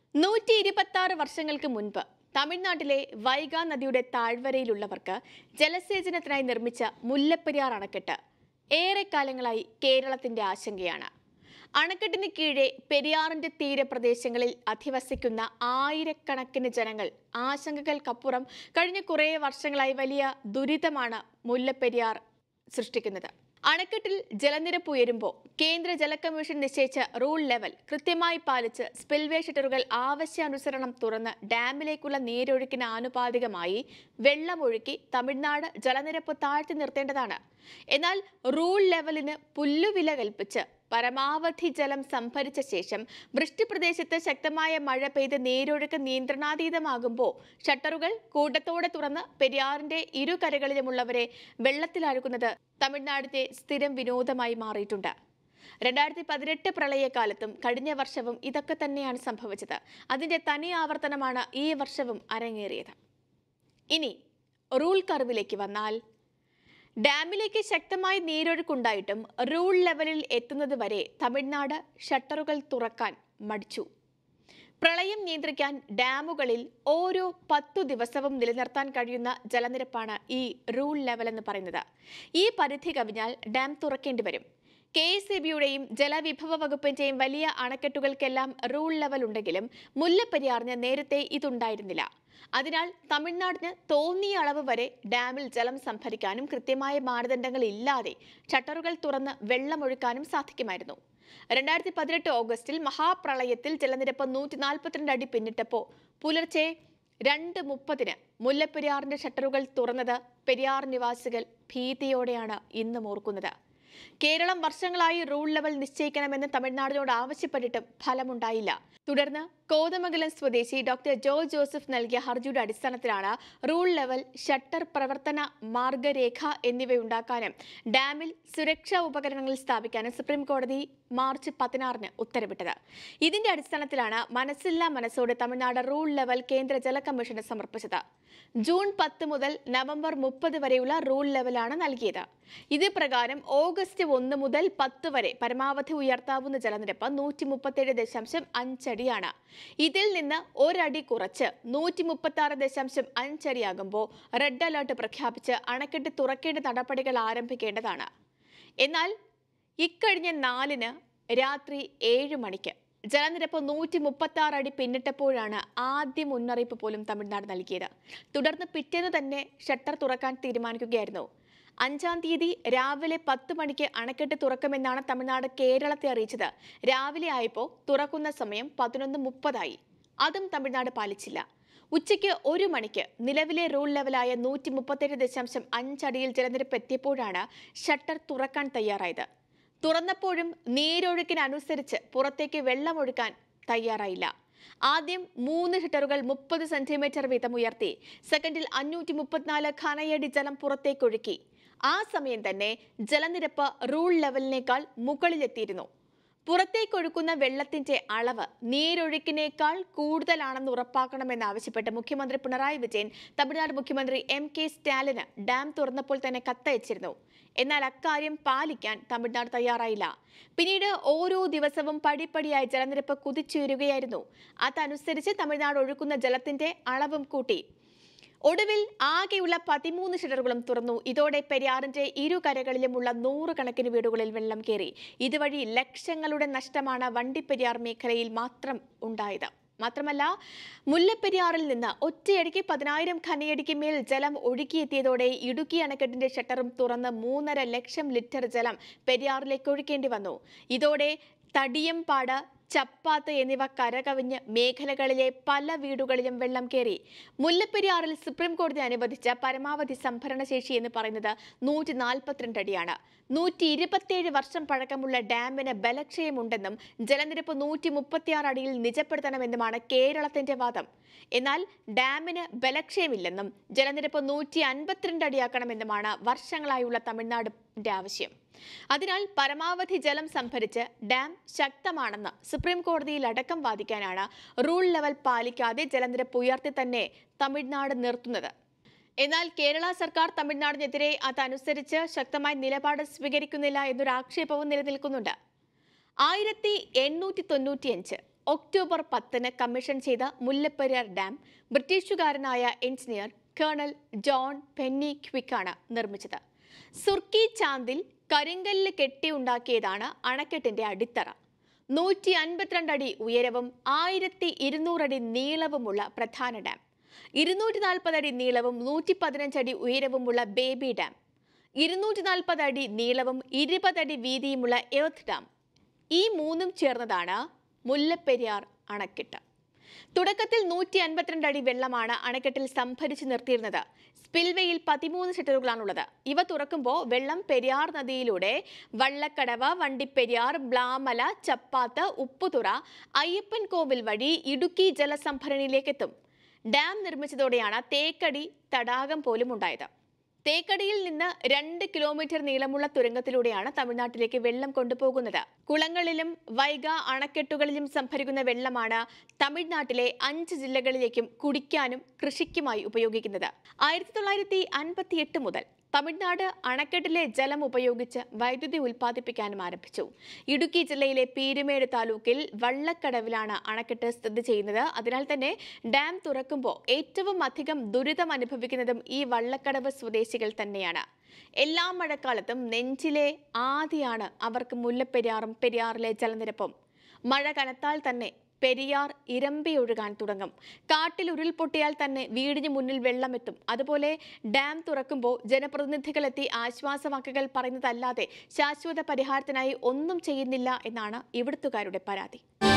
നൂറ്റി ഇരുപത്തി ആറ് വർഷങ്ങൾക്ക് മുൻപ് തമിഴ്നാട്ടിലെ വൈഗ നദിയുടെ താഴ്വരയിലുള്ളവർക്ക് ജലസേചനത്തിനായി നിർമ്മിച്ച മുല്ലപ്പെരിയാർ അണക്കെട്ട് ഏറെക്കാലങ്ങളായി കേരളത്തിന്റെ ആശങ്കയാണ് അണക്കെട്ടിന് കീഴെ പെരിയാറിന്റെ തീരപ്രദേശങ്ങളിൽ അധിവസിക്കുന്ന ആയിരക്കണക്കിന് ജനങ്ങൾ ആശങ്കകൾക്കപ്പുറം കഴിഞ്ഞ കുറേ വർഷങ്ങളായി വലിയ ദുരിതമാണ് മുല്ലപ്പെരിയാർ സൃഷ്ടിക്കുന്നത് അണക്കെട്ടിൽ ജലനിരപ്പ് ഉയരുമ്പോൾ കേന്ദ്ര ജല കമ്മീഷൻ നിശ്ചയിച്ച റൂൾ ലെവൽ കൃത്യമായി പാലിച്ച് സ്പിൽവേ ഷട്ടറുകൾ ആവശ്യാനുസരണം തുറന്ന് ഡാമിലേക്കുള്ള നീരൊഴുക്കിന് ആനുപാതികമായി വെള്ളമൊഴുക്കി തമിഴ്നാട് ജലനിരപ്പ് താഴ്ത്തി നിർത്തേണ്ടതാണ് എന്നാൽ റൂൾ ലെവലിന് പുല്ലുവില കൽപ്പിച്ച് പരമാവധി ജലം സംഭരിച്ച ശേഷം വൃഷ്ടിപ്രദേശത്ത് ശക്തമായ മഴ പെയ്ത് നീരൊഴുക്ക് നിയന്ത്രണാതീതമാകുമ്പോൾ ഷട്ടറുകൾ കൂട്ടത്തോടെ തുറന്ന് പെരിയാറിന്റെ ഇരുകരകളിലുമുള്ളവരെ വെള്ളത്തിലാഴ്ക്കുന്നത് തമിഴ്നാടിന്റെ സ്ഥിരം വിനോദമായി മാറിയിട്ടുണ്ട് രണ്ടായിരത്തി പതിനെട്ട് പ്രളയകാലത്തും കഴിഞ്ഞ വർഷവും ഇതൊക്കെ തന്നെയാണ് സംഭവിച്ചത് അതിന്റെ തനി ആവർത്തനമാണ് ഈ വർഷവും അരങ്ങേറിയത് ഇനി റൂൾ കർവിലേക്ക് വന്നാൽ ഡാമിലേക്ക് ശക്തമായ നീരൊഴുക്കുണ്ടായിട്ടും റൂൾ ലെവലിൽ എത്തുന്നത് വരെ തമിഴ്നാട് ഷട്ടറുകൾ തുറക്കാൻ മടിച്ചു പ്രളയം നിയന്ത്രിക്കാൻ ഡാമുകളിൽ ഓരോ പത്തു ദിവസവും നിലനിർത്താൻ കഴിയുന്ന ജലനിരപ്പാണ് ഈ റൂൾ ലെവൽ എന്ന് പറയുന്നത് ഈ പരിധി കവിഞ്ഞാൽ ഡാം തുറക്കേണ്ടി വരും കെ എസ് ഇ ബിയുടെയും ജലവിഭവ വകുപ്പിന്റെയും വലിയ അണക്കെട്ടുകൾക്കെല്ലാം റൂൾ ലെവൽ ഉണ്ടെങ്കിലും മുല്ലപ്പെരിയാറിന് നേരത്തെ ഇതുണ്ടായിരുന്നില്ല അതിനാൽ തമിഴ്നാടിന് തോന്നിയ അളവ് വരെ ഡാമിൽ ജലം സംഭരിക്കാനും കൃത്യമായ മാനദണ്ഡങ്ങൾ ഇല്ലാതെ ഷട്ടറുകൾ തുറന്ന് വെള്ളമൊഴുക്കാനും സാധിക്കുമായിരുന്നു രണ്ടായിരത്തി പതിനെട്ട് ഓഗസ്റ്റിൽ മഹാപ്രളയത്തിൽ ജലനിരപ്പ് നൂറ്റി നാൽപ്പത്തിരണ്ട് അടി പിന്നിട്ടപ്പോൾ പുലർച്ചെ രണ്ട് മുപ്പതിന് മുല്ലപ്പെരിയാറിന്റെ ഷട്ടറുകൾ തുറന്നത് പെരിയാർ നിവാസികൾ ഭീതിയോടെയാണ് ഇന്നും ഓർക്കുന്നത് കേരളം വർഷങ്ങളായി റൂൾ ലെവൽ നിശ്ചയിക്കണമെന്ന് തമിഴ്നാടിനോട് ആവശ്യപ്പെട്ടിട്ടും ഫലമുണ്ടായില്ല തുടർന്ന് കോതമംഗലം സ്വദേശി ഡോക്ടർ ജോ ജോസഫ് നൽകിയ ഹർജിയുടെ അടിസ്ഥാനത്തിലാണ് റൂൾ ലെവൽ ഷട്ടർ പ്രവർത്തന മാർഗരേഖ എന്നിവയുണ്ടാക്കാനും ഡാമിൽ സുരക്ഷാ ഉപകരണങ്ങൾ സ്ഥാപിക്കാനും സുപ്രീം കോടതി മാർച്ച് പതിനാറിന് ഉത്തരവിട്ടത് ഇതിന്റെ അടിസ്ഥാനത്തിലാണ് മനസ്സില്ലാ മനസ്സോടെ തമിഴ്നാട് റൂൾ ലെവൽ കേന്ദ്ര ജല കമ്മീഷന് സമർപ്പിച്ചത് ജൂൺ പത്ത് മുതൽ നവംബർ മുപ്പത് വരെയുള്ള റൂൾ ലെവലാണ് നൽകിയത് ഇത് പ്രകാരം ഓഗസ്റ്റ് ഒന്ന് മുതൽ പത്ത് വരെ പരമാവധി ഉയർത്താവുന്ന ജലനിരപ്പ് നൂറ്റി മുപ്പത്തേഴ് ദശാംശം അഞ്ചടിയാണ് ഇതിൽ നിന്ന് ഒരടി കുറച്ച് നൂറ്റി മുപ്പത്തി ആറ് ദശാംശം അഞ്ചടിയാകുമ്പോൾ റെഡ് അലർട്ട് പ്രഖ്യാപിച്ച് അണക്കെട്ട് തുറക്കേണ്ട നടപടികൾ ആരംഭിക്കേണ്ടതാണ് എന്നാൽ ഇക്കഴിഞ്ഞ നാലിന് രാത്രി ഏഴ് മണിക്ക് ജലനിരപ്പ് നൂറ്റി മുപ്പത്തി ആറ് അടി പിന്നിട്ടപ്പോഴാണ് ആദ്യ മുന്നറിയിപ്പ് പോലും തമിഴ്നാട് നൽകിയത് തുടർന്ന് പിറ്റേന്ന് തന്നെ ഷട്ടർ തുറക്കാൻ തീരുമാനിക്കുകയായിരുന്നു അഞ്ചാം തീയതി രാവിലെ പത്ത് മണിക്ക് അണക്കെട്ട് തുറക്കുമെന്നാണ് തമിഴ്നാട് കേരളത്തെ അറിയിച്ചത് രാവിലെ ആയപ്പോൾ തുറക്കുന്ന സമയം പതിനൊന്ന് മുപ്പതായി അതും തമിഴ്നാട് പാലിച്ചില്ല ഉച്ചയ്ക്ക് ഒരു മണിക്ക് നിലവിലെ റൂൾ ലെവലായ നൂറ്റി മുപ്പത്തേഴ് ദശാംശം അഞ്ചടിയിൽ ജലനിരപ്പ് എത്തിയപ്പോഴാണ് ഷട്ടർ തുറക്കാൻ തയ്യാറായത് തുറന്നപ്പോഴും നീരൊഴുക്കിനനുസരിച്ച് പുറത്തേക്ക് വെള്ളമൊഴുക്കാൻ തയ്യാറായില്ല ആദ്യം മൂന്ന് ഹിറ്ററുകൾ മുപ്പത് സെന്റിമീറ്റർ വീതം ഉയർത്തി സെക്കൻഡിൽ അഞ്ഞൂറ്റി മുപ്പത്തിനാല് ഖനയടി ജലം പുറത്തേക്കൊഴുക്കി ആ സമയം തന്നെ ജലനിരപ്പ് റൂൾ ലെവലിനേക്കാൾ മുകളിലെത്തിയിരുന്നു പുറത്തേക്കൊഴുക്കുന്ന വെള്ളത്തിന്റെ അളവ് നീരൊഴുക്കിനേക്കാൾ കൂടുതലാണെന്ന് ഉറപ്പാക്കണമെന്നാവശ്യപ്പെട്ട് മുഖ്യമന്ത്രി പിണറായി വിജയൻ തമിഴ്നാട് മുഖ്യമന്ത്രി എം കെ സ്റ്റാലിന് ഡാം തുറന്നപ്പോൾ തന്നെ കത്തയച്ചിരുന്നു എന്നാൽ അക്കാര്യം പാലിക്കാൻ തമിഴ്നാട് തയ്യാറായില്ല പിന്നീട് ഓരോ ദിവസവും പടിപ്പടിയായി ജലനിരപ്പ് കുതിച്ചുയരുകയായിരുന്നു അതനുസരിച്ച് തമിഴ്നാട് ഒഴുക്കുന്ന ജലത്തിന്റെ അളവും കൂട്ടി ഒടുവിൽ ആകെയുള്ള പതിമൂന്ന് ഷട്ടറുകളും തുറന്നു ഇതോടെ പെരിയാറിന്റെ ഇരുകരകളിലുമുള്ള നൂറുകണക്കിന് വീടുകളിൽ വെള്ളം കയറി ഇതുവഴി ലക്ഷങ്ങളുടെ നഷ്ടമാണ് വണ്ടിപ്പെരിയാർ മേഖലയിൽ മാത്രം ഉണ്ടായത് മാത്രമല്ല മുല്ലപ്പെരിയാറിൽ നിന്ന് ഒറ്റയടിക്ക് പതിനായിരം ഖനയടിക്ക് മേൽ ജലം ഒഴുകിയെത്തിയതോടെ ഇടുക്കി അണക്കെട്ടിന്റെ ഷട്ടറും തുറന്ന് മൂന്നര ലക്ഷം ലിറ്റർ ജലം പെരിയാറിലേക്ക് ഒഴുക്കേണ്ടി വന്നു ഇതോടെ തടിയംപാട് ചപ്പാത്ത് എന്നിവ കരകവിഞ്ഞ് മേഖലകളിലെ പല വീടുകളിലും വെള്ളം കയറി മുല്ലപ്പെരിയാറിൽ സുപ്രീം കോടതി അനുവദിച്ച പരമാവധി സംഭരണ ശേഷി എന്ന് പറയുന്നത് നൂറ്റി നാൽപ്പത്തിരണ്ട് അടിയാണ് നൂറ്റി ഇരുപത്തിയേഴ് വർഷം പഴക്കമുള്ള ഡാമിന് ബലക്ഷയമുണ്ടെന്നും ജലനിരപ്പ് നൂറ്റി മുപ്പത്തിയാറ് അടിയിൽ നിജപ്പെടുത്തണമെന്നുമാണ് കേരളത്തിന്റെ വാദം എന്നാൽ ഡാമിന് ബലക്ഷയമില്ലെന്നും ജലനിരപ്പ് നൂറ്റി അൻപത്തിരണ്ട് അടിയാക്കണമെന്നുമാണ് വർഷങ്ങളായുള്ള തമിഴ്നാടിന്റെ ആവശ്യം അതിനാൽ പരമാവധി ജലം സംഭരിച്ച് ഡാം ശക്തമാണെന്ന് സുപ്രീം കോടതിയിൽ അടക്കം വാദിക്കാനാണ് റൂൾ ലെവൽ പാലിക്കാതെ ജലനിരപ്പ് ഉയർത്തി തന്നെ തമിഴ്നാട് നിർത്തുന്നത് എന്നാൽ കേരള സർക്കാർ തമിഴ്നാടിനെതിരെ അതനുസരിച്ച് ശക്തമായ നിലപാട് സ്വീകരിക്കുന്നില്ല എന്നൊരു ആക്ഷേപവും നിലനിൽക്കുന്നുണ്ട് ആയിരത്തി എണ്ണൂറ്റി തൊണ്ണൂറ്റിയഞ്ച് ഒക്ടോബർ പത്തിന് കമ്മീഷൻ ചെയ്ത മുല്ലപ്പെരിയാർ ഡാം ബ്രിട്ടീഷുകാരനായ എഞ്ചിനീയർ കേണൽ ജോൺ പെന്നി ക്വിക്കാണ് നിർമ്മിച്ചത് സുർക്കി ചാന്തിൽ കരിങ്കല്ല് കെട്ടിയുണ്ടാക്കിയതാണ് അണക്കെട്ടിന്റെ അടിത്തറ നൂറ്റി അൻപത്തിരണ്ട് അടി ഉയരവും ആയിരത്തി ഇരുന്നൂറടി നീളവുമുള്ള പ്രധാന ഡാം ഇരുന്നൂറ്റി നാൽപ്പത് അടി നീളവും നൂറ്റി പതിനഞ്ച് അടി ഉയരവുമുള്ള ബേബി ഡാം ഇരുന്നൂറ്റി നാൽപ്പത് അടി നീളവും ഇരുപതടി വീതിയുമുള്ള എർത്ത് ഡാം ഈ മൂന്നും ചേർന്നതാണ് മുല്ലപ്പെരിയാർ അണക്കെട്ട് തുടക്കത്തിൽ നൂറ്റി അൻപത്തിരണ്ട് അടി വെള്ളമാണ് അണക്കെട്ടിൽ സംഭരിച്ചു നിർത്തിയിരുന്നത് സ്പിൽവേയിൽ പതിമൂന്ന് ഷട്ടറുകളാണുള്ളത് ഇവ തുറക്കുമ്പോൾ വെള്ളം പെരിയാർ നദിയിലൂടെ വള്ളക്കടവ് വണ്ടിപ്പെരിയാർ ബ്ലാമല ചപ്പാത്ത് ഉപ്പുതുറ അയ്യപ്പൻ കോവിൽ വഴി ഇടുക്കി ജലസംഭരണിയിലേക്കെത്തും ഡാം നിർമ്മിച്ചതോടെയാണ് തേക്കടി തടാകം പോലും ഉണ്ടായത് തേക്കടിയിൽ നിന്ന് രണ്ട് കിലോമീറ്റർ നീളമുള്ള തുരങ്കത്തിലൂടെയാണ് തമിഴ്നാട്ടിലേക്ക് വെള്ളം കൊണ്ടുപോകുന്നത് കുളങ്ങളിലും വൈഗ അണക്കെട്ടുകളിലും സംഭരിക്കുന്ന വെള്ളമാണ് തമിഴ്നാട്ടിലെ അഞ്ച് ജില്ലകളിലേക്കും കുടിക്കാനും കൃഷിക്കുമായി ഉപയോഗിക്കുന്നത് ആയിരത്തി തൊള്ളായിരത്തി അൻപത്തി എട്ട് മുതൽ തമിഴ്നാട് അണക്കെട്ടിലെ ജലം ഉപയോഗിച്ച് വൈദ്യുതി ഉൽപ്പാദിപ്പിക്കാനും ആരംഭിച്ചു ഇടുക്കി ജില്ലയിലെ പീരുമേട് താലൂക്കിൽ വള്ളക്കടവിലാണ് അണക്കെട്ട് സ്ഥിതി ചെയ്യുന്നത് അതിനാൽ തന്നെ ഡാം തുറക്കുമ്പോൾ ഏറ്റവും അധികം ദുരിതം അനുഭവിക്കുന്നതും ഈ വള്ളക്കടവ് സ്വദേശികൾ തന്നെയാണ് എല്ലാ മഴക്കാലത്തും നെഞ്ചിലെ ആദിയാണ് അവർക്ക് മുല്ലപ്പെരിയാറും പെരിയാറിലെ ജലനിരപ്പും മഴ കനത്താൽ തന്നെ പെരിയാർ ഇരമ്പി ഒഴുകാൻ തുടങ്ങും കാട്ടിൽ ഉരുൾപൊട്ടിയാൽ തന്നെ വീടിന് മുന്നിൽ വെള്ളമെത്തും അതുപോലെ ഡാം തുറക്കുമ്പോൾ ജനപ്രതിനിധികളെത്തി ആശ്വാസവാക്കുകൾ പറയുന്നതല്ലാതെ ശാശ്വത പരിഹാരത്തിനായി ഒന്നും ചെയ്യുന്നില്ല എന്നാണ് ഇവിടുത്തുകാരുടെ പരാതി